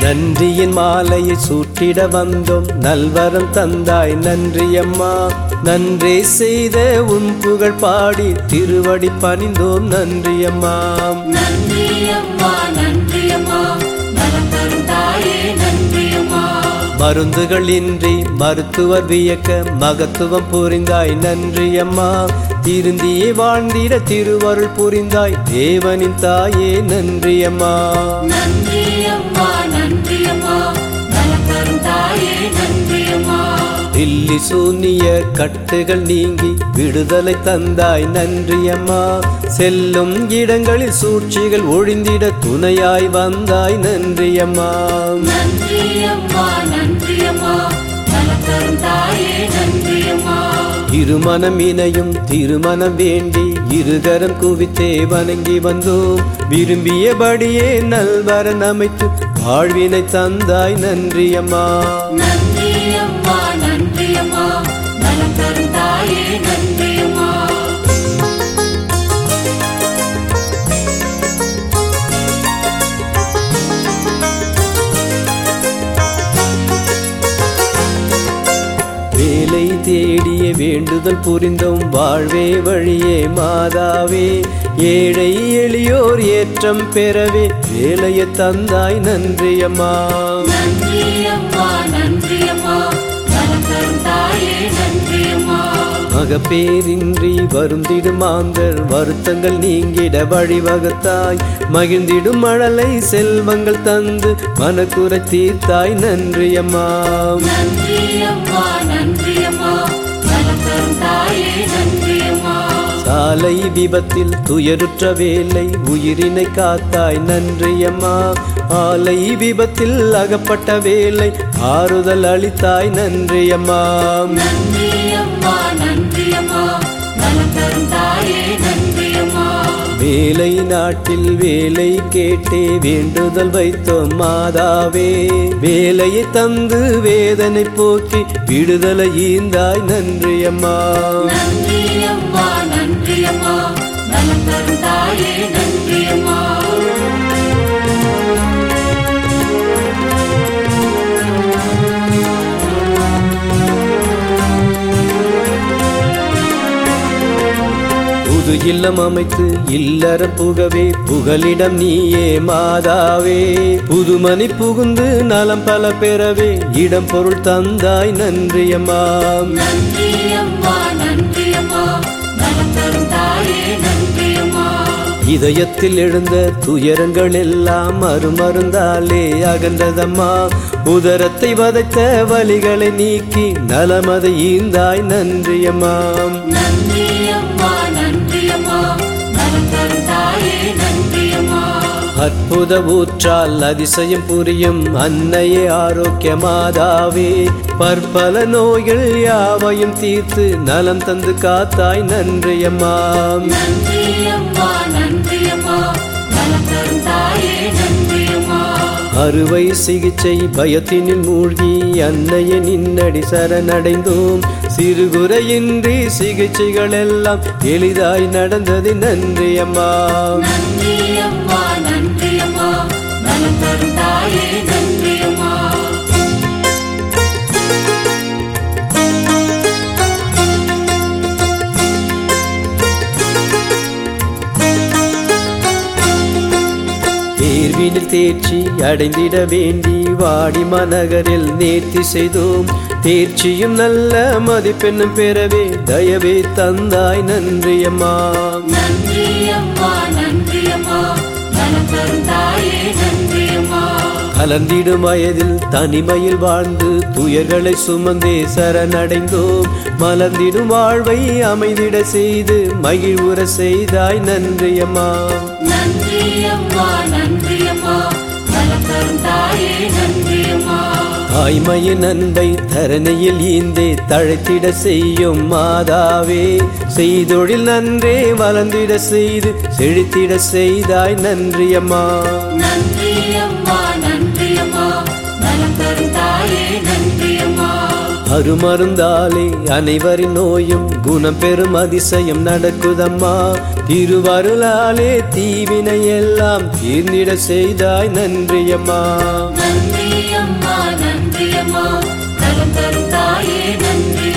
நன்றியின் மாலையை சூட்டிட வந்தோம் நல்வரம் தந்தாய் நன்றியம்மா நன்றே செய்த உன் புகழ் பாடி திருவடி பணிந்தோம் நன்றியம்மா நன்றியம்மா நன்றியம்மா நலம் தரும் தாயே நன்றியம்மா மருந்துகள் இன்றி மருத்துவர் வியக்க மகத்துவம் புரிந்தாய் நன்றியம்மா திருந்தியே வாழ்ந்திட திருவருள் புரிந்தாய் தேவனின் தாயே நன்றியம்மா நன்றியம்மா நன்றியம்மா நலம் தரும் தாயே நன்றியம்மா தில்லி சூனிய கட்டுகள் நீங்கி விடுதலை தந்தாய் நன்றியம்மா செல்லும் இடங்களில் சூழ்ச்சிகள் ஒழிந்திட துணையாய் வந்தாய் நன்றியம்மா நன்றியம்மா நன்றியம்மா நலம் தரும் தாயே நன்றியம்மா இருமனம் இணையும் திருமணம் வேண்டி இருகரம் குவித்தே வணங்கி வந்தோம் விரும்பியபடியே நல்வரன் அமைத்து வாழ்வினை தந்தாய் நன்றியம்மா நன்றியம்மா நன்றியம்மா நலம் தரும் தாயே நன்றியம்மா வேலை தேடிய வேண்டுதல் புரிந்தோம் வாழ்வே வழியே மாதாவே ஏழை எளியோர் ஏற்றம் பெறவே வேலையை தந்தாய் நன்றியம்மா நன்றியம்மா நன்றியம்மா நலம் தரும் தாயே நன்றியம்மா மகப்பேரின்றி வருந்திடும் மாந்தர் வருத்தங்கள் நீங்கிட வழிவகுத்தாய் மகிழ்ந்திடும் மழலை செல்வங்கள் தந்து மனக்குறை தீர்த்தாய் நன்றியம்மா நன்றியம்மா நன்றியம்மா நலம் தரும் தாயே நன்றியம்மா சாலை விபத்தில் துயருற்ற வேலை உயிரினை காத்தாய் நன்றியம்மா ஆலை விபத்தில் அகப்பட்ட வேலை ஆறுதல் அளித்தாய் நன்றியம்மா நன்றியம்மா நன்றியம்மா நலம் தரும் தாயே நன்றியம்மா வேலை நாட்டில் வேலை கேட்டே வேண்டுதல் வைத்தோம் மாதாவே வேலையை தந்து வேதனை போக்கி விடுதலை ஈந்தாய் நன்றியம்மா நன்றியம்மா நன்றியம்மா நலம் தரும் தாயே நன்றியம்மா புது இல்லம் அமைத்து இல்லறம் புகவே புகலிடம் நீயே மாதாவே புதுமணி புகுந்து நலம் பல பெறவே இடம் பொருள் தந்தாய் நன்றியம்மா நன்றியம்மா நன்றியம்மா நலம் தரும் தாயே நன்றியம்மா இதயத்தில் எழுந்த துயரங்கள் எல்லாம் மறுமருந்தாலே அகன்றதம்மா உதரத்தை வதைத்த வலிகளை நீக்கி நலமதை ஈந்தாய் நன்றியம்மா நன்றியம்மா நன்றியம்மா நலம் தரும் தாயே நன்றியம்மா அற்புத ஊற்றால் அதிசயம் புரியும் அன்னையே ஆரோக்கியமாதாவே பற்பல நோய்கள் யாவையும் தீர்த்து நலம் தந்து காத்தாய் நன்றியம்மா நன்றியம்மா நன்றியம்மா நலம் தரும் தாயே நன்றியம்மா அறுவை சிகிச்சை பயத்தினில் மூழ்கி அன்னையை நின்னடி சரணடைந்தோம் சிறுகுறையின்றி சிகிச்சைகள் எல்லாம் எளிதாய் நடந்தது நன்றியம்மா நன்றியம்மா நன்றியம்மா நலம் தரும் தாயே நன்றியம்மா தேர்வினில் தேர்ச்சி அடைந்திட வேண்டி வாடி மாநகரில் நேர்த்தி செய்தோம் தேர்ச்சியும் நல்ல மதிப்பெண்ணும் பெறவே தயவே தந்தாய் நன்றியம்மா நன்றியம்மா நன்றியம்மா நலம் தரும் தாயே நன்றியம்மா கலந்திடும் வயதில் தனிமையில் வாழ்ந்து துயர்களை சுமந்தே சரணடைந்தோம் மலர்ந்திடும் வாழ்வை அமைதிட செய்து மகிழ்வுற செய்தாய் நன்றியம்மா நன்றியம்மா நன்றியம்மா நலம் தரும் தாயே நன்றியம்மா தாய்மையின் அன்பை தரணையில் ஈந்தே தழைத்திட செய்யும் மாதாவே செய்தொழில் நன்றே வளர்ந்திட செய்து செழித்திட செய்தாய் நன்றியம்மா நன்றியம்மா நன்றியம்மா நலம் தரும் தாயே நன்றியம்மா அருமருந்தாலே அனைவரின் நோயும் குணம் பெறும் அதிசயம் நடக்குதம்மா திருவருளாலே தீவினை எல்லாம் தீர்ந்திட செய்தாய் நன்றியம்மா நன்றி அம்மா நன்றி அம்மா நலம் தரும் தாயே நன்றி